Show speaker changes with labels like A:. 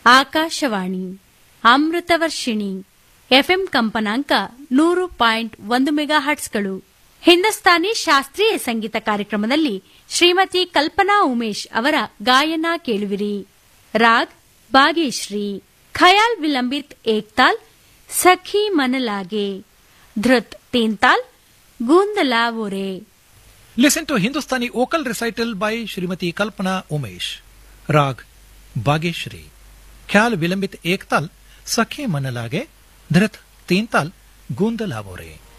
A: Akashvani Amritavarshini FM ಕಂಪನಾಂಕ ನೂರು point ಒಂದು ಮೆಗಾ ಹರ್ಟ್ಸ್ಗಳು ಹಿಂದೂಸ್ತಾನಿ ಶಾಸ್ತ್ರೀಯ ಸಂಗೀತ ಕಾರ್ಯಕ್ರಮದಲ್ಲಿ ಶ್ರೀಮತಿ ಕಲ್ಪನಾ ಉಮೇಶ್ ಅವರ ಗಾಯನ ಕೇಳುವಿರಿ ರಾಗ್ ಬಾಗೇಶ್ರೀ ಖಯಾಲ್ ವಿಲಂಬಿತ್ ಏಕ್ತಾಲ್ ಸಖಿ ಮನಲಾಗೆ ಧೃತ್ ತೀನ್ತಾಲ್ ಗೂಂದಲಾವೋರೆ
B: Listen to Hindustani vocal recital by Srimati Kalpana Umesh. Rag Bageshri. Khyal Vilambit Ektal Sakhe Manalage Dhrit Teental Gundalavore.